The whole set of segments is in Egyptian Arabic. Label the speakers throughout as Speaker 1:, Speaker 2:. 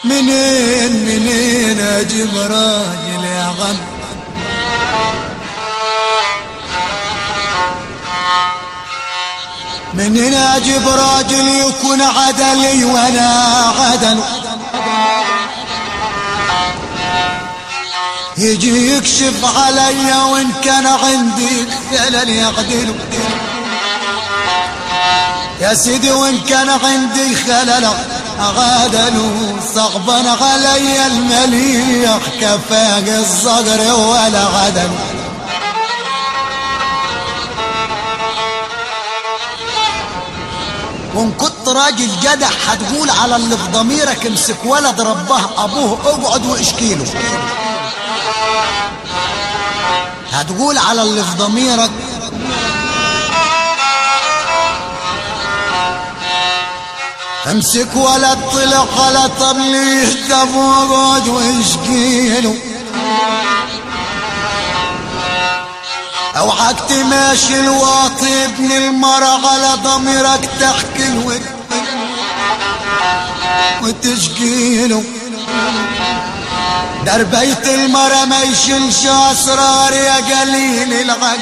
Speaker 1: منين منين اجيب راجل يا غم منين اجيب راجل يكون عدلي وانا عدل يجي يكشف عليا وان كان عندي خلل يعدله يا سيدي وان كان عندي خلل غادلوا صغبا علي المليح كفاق الصقر ولا غدل وان كنت راجل جدع هتقول على اللي في ضميرك امسك ولد رباه ابوه اقعد واشكيله هتقول على اللي في ضميرك امسك ولد طلع على طبلي يهتف واقعد واشكيله اوعك تماشي الواطي ابن المرة على ضميرك تحكي الود وتشكيله در بيت المرة ما يشيلش اسرار يا قليل العقل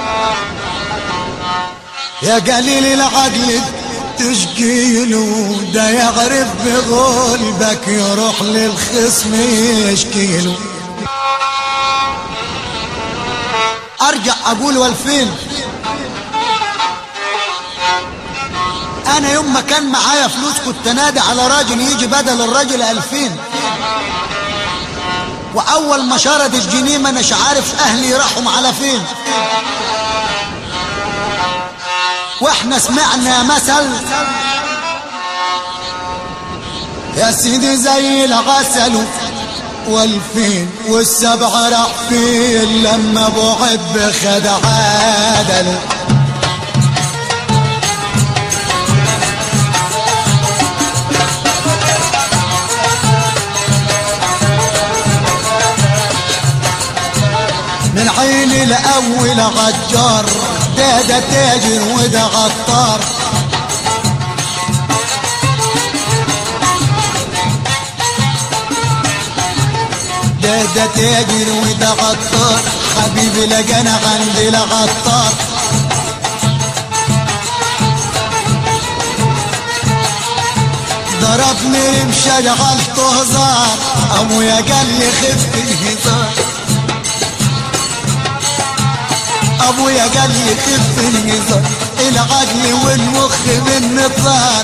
Speaker 1: يا قليل العقل تشكيله ده يعرف بغلبك يروح للخصم يشكيله ارجع اقول والفين انا يوم ما كان معايا فلوس كنت نادي على راجل يجي بدل الراجل الفين واول ما شرد الجنيه ما اناش عارف اهلي راحوا على فين واحنا سمعنا مثل يا سيدي زي الغسل والفين والسبع راح فين لما ابو عب خد عادل من عين الاول غجار ده ده تاجر وده غطار ده ده تاجر وده غطار حبيبي لقانا عندي لغطار ضربني مشى غلطه هزار ابويا قال لي خفت الهزار ابويا قال لي خف الهزار العقل والمخ بالنظار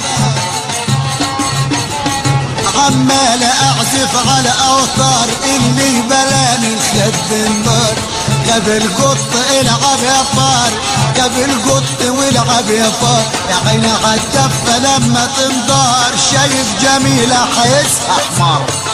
Speaker 1: عمال اعزف على اوتار اللي بلاني خد النار قبل قط العب يا فار قبل قط والعب يا فار يا عيني عالدفة لما تنضار شايف جميلة حيسها حمار